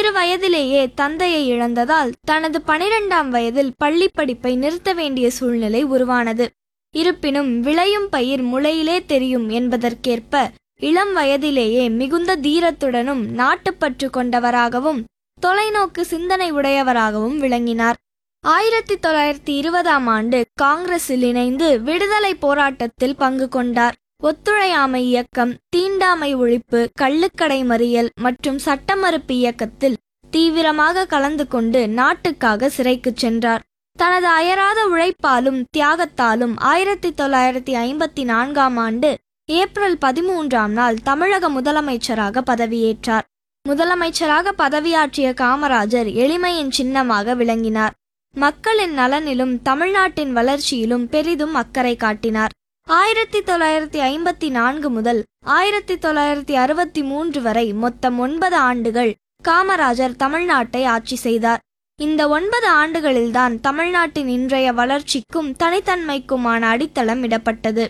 சிறு வயதிலேயே தந்தையை இழந்ததால் தனது பனிரெண்டாம் வயதில் பள்ளிப் படிப்பை நிறுத்த வேண்டிய சூழ்நிலை உருவானது இருப்பினும் விளையும் பயிர் முளையிலே தெரியும் என்பதற்கேற்ப இளம் வயதிலேயே மிகுந்த தீரத்துடனும் நாட்டுப்பற்று கொண்டவராகவும் தொலைநோக்கு சிந்தனை உடையவராகவும் விளங்கினார் ஆயிரத்தி தொள்ளாயிரத்தி இருபதாம் ஆண்டு காங்கிரஸில் இணைந்து விடுதலை போராட்டத்தில் பங்கு கொண்டார் ஒத்துழையாமை இயக்கம் தீண்டாமை ஒழிப்பு கள்ளுக்கடை மறியல் மற்றும் சட்ட மறுப்பு இயக்கத்தில் தீவிரமாக கலந்து கொண்டு நாட்டுக்காக சிறைக்குச் சென்றார் தனது அயராத உழைப்பாலும் தியாகத்தாலும் ஆயிரத்தி தொள்ளாயிரத்தி ஐம்பத்தி நான்காம் ஆண்டு ஏப்ரல் பதிமூன்றாம் நாள் தமிழக முதலமைச்சராக பதவியேற்றார் முதலமைச்சராக பதவியாற்றிய காமராஜர் எளிமையின் சின்னமாக விளங்கினார் மக்களின் நலனிலும் தமிழ்நாட்டின் வளர்ச்சியிலும் பெரிதும் அக்கறை காட்டினார் ஆயிரத்தி தொள்ளாயிரத்தி ஐம்பத்தி நான்கு முதல் ஆயிரத்தி தொள்ளாயிரத்தி அறுபத்தி மூன்று வரை மொத்தம் ஒன்பது ஆண்டுகள் காமராஜர் தமிழ்நாட்டை ஆட்சி செய்தார் இந்த ஒன்பது ஆண்டுகளில்தான் தமிழ்நாட்டின் இன்றைய வளர்ச்சிக்கும் தனித்தன்மைக்குமான அடித்தளம் இடப்பட்டது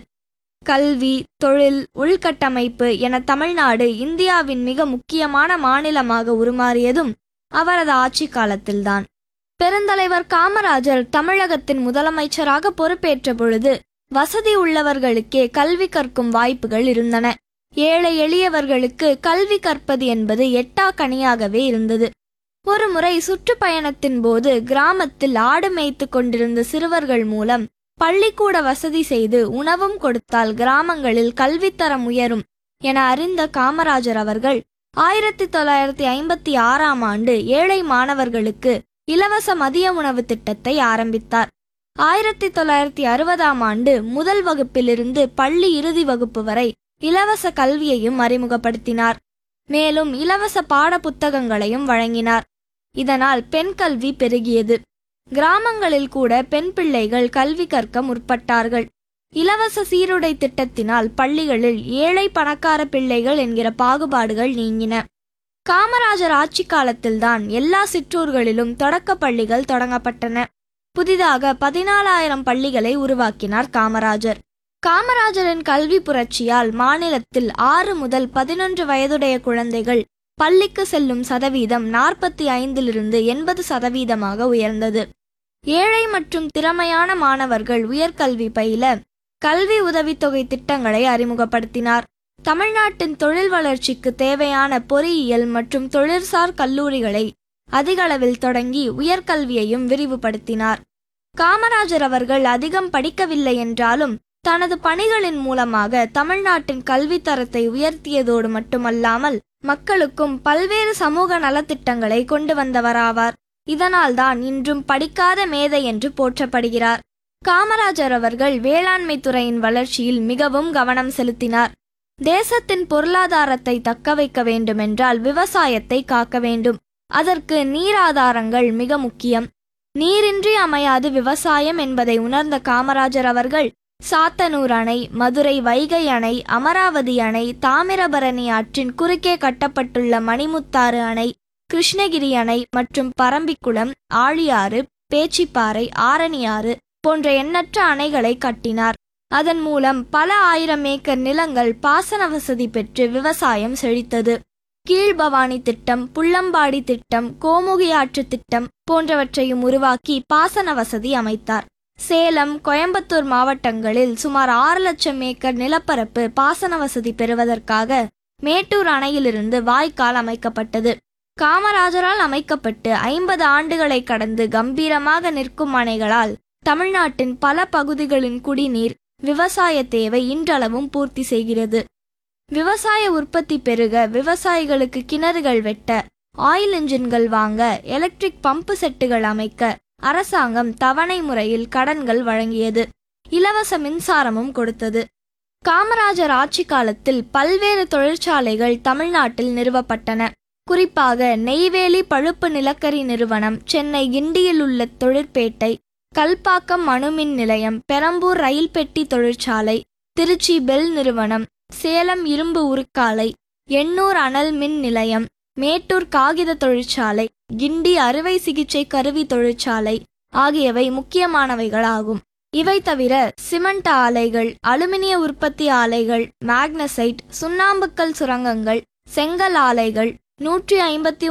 கல்வி தொழில் உள்கட்டமைப்பு என தமிழ்நாடு இந்தியாவின் மிக முக்கியமான மாநிலமாக உருமாறியதும் அவரது ஆட்சி காலத்தில்தான் பெருந்தலைவர் காமராஜர் தமிழகத்தின் முதலமைச்சராக பொறுப்பேற்ற பொழுது வசதி உள்ளவர்களுக்கே கல்வி கற்கும் வாய்ப்புகள் இருந்தன ஏழை எளியவர்களுக்கு கல்வி கற்பது என்பது எட்டா கனியாகவே இருந்தது ஒருமுறை சுற்றுப்பயணத்தின் போது கிராமத்தில் ஆடு மேய்த்து கொண்டிருந்த சிறுவர்கள் மூலம் பள்ளிக்கூட வசதி செய்து உணவும் கொடுத்தால் கிராமங்களில் கல்வித்தரம் உயரும் என அறிந்த காமராஜர் அவர்கள் ஆயிரத்தி தொள்ளாயிரத்தி ஐம்பத்தி ஆறாம் ஆண்டு ஏழை மாணவர்களுக்கு இலவச மதிய உணவு திட்டத்தை ஆரம்பித்தார் ஆயிரத்தி தொள்ளாயிரத்தி அறுபதாம் ஆண்டு முதல் வகுப்பிலிருந்து பள்ளி இறுதி வகுப்பு வரை இலவச கல்வியையும் அறிமுகப்படுத்தினார் மேலும் இலவச பாட புத்தகங்களையும் வழங்கினார் இதனால் பெண் கல்வி பெருகியது கிராமங்களில் கூட பெண் பிள்ளைகள் கல்வி கற்க முற்பட்டார்கள் இலவச சீருடை திட்டத்தினால் பள்ளிகளில் ஏழை பணக்கார பிள்ளைகள் என்கிற பாகுபாடுகள் நீங்கின காமராஜர் ஆட்சி காலத்தில்தான் எல்லா சிற்றூர்களிலும் தொடக்க பள்ளிகள் தொடங்கப்பட்டன புதிதாக பதினாலாயிரம் பள்ளிகளை உருவாக்கினார் காமராஜர் காமராஜரின் கல்வி புரட்சியால் மாநிலத்தில் ஆறு முதல் பதினொன்று வயதுடைய குழந்தைகள் பள்ளிக்கு செல்லும் சதவீதம் நாற்பத்தி ஐந்திலிருந்து எண்பது சதவீதமாக உயர்ந்தது ஏழை மற்றும் திறமையான மாணவர்கள் உயர்கல்வி பயில கல்வி உதவித்தொகை திட்டங்களை அறிமுகப்படுத்தினார் தமிழ்நாட்டின் தொழில் வளர்ச்சிக்கு தேவையான பொறியியல் மற்றும் தொழிற்சார் கல்லூரிகளை அதிகளவில் தொடங்கி உயர்கல்வியையும் விரிவுபடுத்தினார் காமராஜர் அவர்கள் அதிகம் படிக்கவில்லை என்றாலும் தனது பணிகளின் மூலமாக தமிழ்நாட்டின் கல்வித்தரத்தை உயர்த்தியதோடு மட்டுமல்லாமல் மக்களுக்கும் பல்வேறு சமூக நலத்திட்டங்களை கொண்டு வந்தவராவார் இதனால்தான் இன்றும் படிக்காத மேதை என்று போற்றப்படுகிறார் காமராஜர் அவர்கள் வேளாண்மை துறையின் வளர்ச்சியில் மிகவும் கவனம் செலுத்தினார் தேசத்தின் பொருளாதாரத்தை தக்க வைக்க வேண்டுமென்றால் விவசாயத்தை காக்க வேண்டும் அதற்கு நீராதாரங்கள் மிக முக்கியம் நீரின்றி அமையாது விவசாயம் என்பதை உணர்ந்த காமராஜர் அவர்கள் சாத்தனூர் அணை மதுரை வைகை அணை அமராவதி அணை தாமிரபரணி ஆற்றின் குறுக்கே கட்டப்பட்டுள்ள மணிமுத்தாறு அணை கிருஷ்ணகிரி அணை மற்றும் பரம்பிக்குளம் ஆழியாறு பேச்சிப்பாறை ஆரணியாறு போன்ற எண்ணற்ற அணைகளை கட்டினார் அதன் மூலம் பல ஆயிரம் ஏக்கர் நிலங்கள் பாசன வசதி பெற்று விவசாயம் செழித்தது கீழ்பவானி திட்டம் புள்ளம்பாடி திட்டம் கோமுகி ஆற்று திட்டம் போன்றவற்றையும் உருவாக்கி பாசன வசதி அமைத்தார் சேலம் கோயம்புத்தூர் மாவட்டங்களில் சுமார் ஆறு லட்சம் ஏக்கர் நிலப்பரப்பு பாசன வசதி பெறுவதற்காக மேட்டூர் அணையிலிருந்து வாய்க்கால் அமைக்கப்பட்டது காமராஜரால் அமைக்கப்பட்டு ஐம்பது ஆண்டுகளை கடந்து கம்பீரமாக நிற்கும் அணைகளால் தமிழ்நாட்டின் பல பகுதிகளின் குடிநீர் விவசாய தேவை இன்றளவும் பூர்த்தி செய்கிறது விவசாய உற்பத்தி பெருக விவசாயிகளுக்கு கிணறுகள் வெட்ட ஆயில் இன்ஜின்கள் வாங்க எலக்ட்ரிக் பம்பு செட்டுகள் அமைக்க அரசாங்கம் தவணை முறையில் கடன்கள் வழங்கியது இலவச மின்சாரமும் கொடுத்தது காமராஜர் ஆட்சி காலத்தில் பல்வேறு தொழிற்சாலைகள் தமிழ்நாட்டில் நிறுவப்பட்டன குறிப்பாக நெய்வேலி பழுப்பு நிலக்கரி நிறுவனம் சென்னை கிண்டியில் உள்ள தொழிற்பேட்டை கல்பாக்கம் அணுமின் நிலையம் பெரம்பூர் ரயில் பெட்டி தொழிற்சாலை திருச்சி பெல் நிறுவனம் சேலம் இரும்பு உருக்காலை எண்ணூர் அனல் மின் நிலையம் மேட்டூர் காகித தொழிற்சாலை கிண்டி அறுவை சிகிச்சை கருவி தொழிற்சாலை ஆகியவை முக்கியமானவைகளாகும் இவை தவிர சிமெண்ட் ஆலைகள் அலுமினிய உற்பத்தி ஆலைகள் மேக்னசைட் சுண்ணாம்புக்கல் சுரங்கங்கள் செங்கல் ஆலைகள் நூற்றி ஐம்பத்தி